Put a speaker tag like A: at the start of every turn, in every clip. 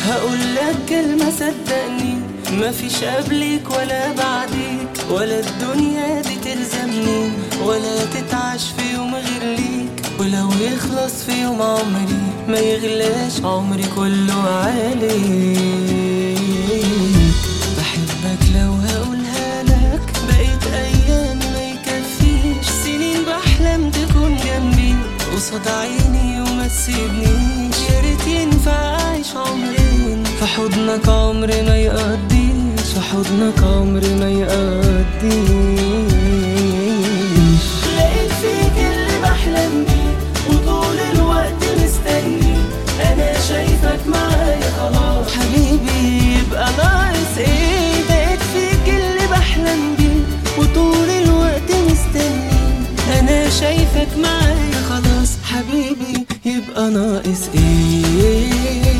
A: هقول لك كلمة صدقني مفيش قبلك ولا بعديك ولا الدنيا دي تلزمني ولا تتعش في يوم غير ليك ولو يخلص في يوم عمري ما يغلاش عمري كله عليك بحبك لو هقولها لك بقيت ايامي ما يكفيش سنين بحلم تكون جنبي قصاد عيني وما تسيبنيش يا ريت ينفع اعيش عمرين في حضنك عمري ما يقضيش في حضنك عمري ما يقضيش لقيت فيك اللي بحلم بيه وطول الوقت مستني انا شايفك معايا خلاص حبيبي يبقى ناقص ايه لقيت فيك اللي بحلم بيه وطول الوقت مستني انا شايفك معايا خلاص حبيبي يبقى ناقص ايه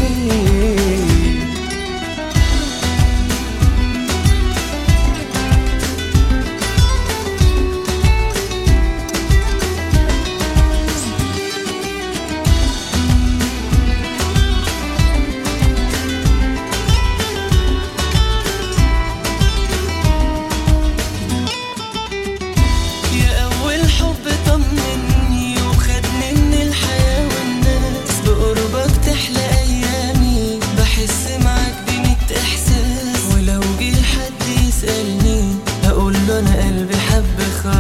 A: يا أول حب طمني وخدني من الحياة والناس بقربك تحلى أيامي بحس معاك بميت إحساس ولو جه حد يسألني أقول له أنا قلبي حب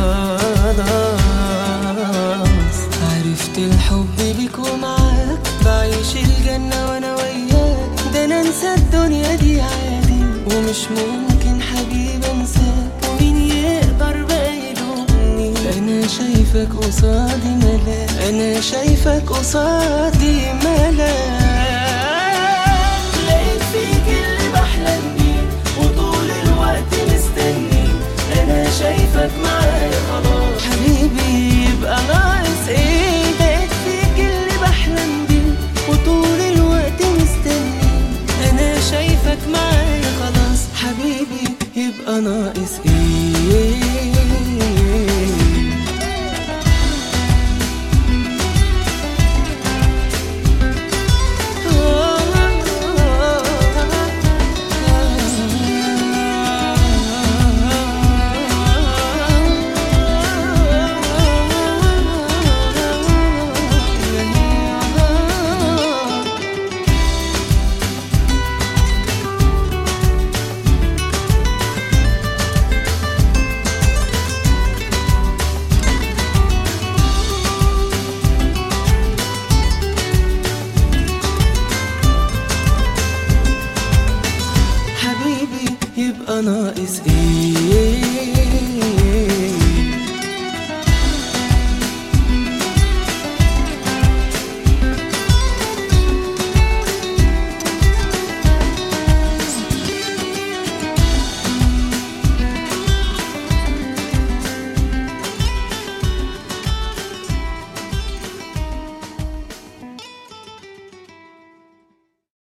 A: خلاص عرفت الحب بيك ومعاك بعيش الجنة وأنا وياك ده أنا أنسى الدنيا دي عادي ومش ممكن حبيبي أنساك ومين يقدر بقى يلومني أنا شايفك قصادي ملاك أنا شايفك قصادي ملاك لقيت فيك اللي بحلم بيه وطول الوقت مستني أنا شايفك معايا خلاص حبيبي يبقى ناقص إيه لقيت فيك اللي بحلم بيه وطول الوقت مستني أنا شايفك معايا خلاص حبيبي يبقى ناقص إيه حبيبي يبقى ناقص ايه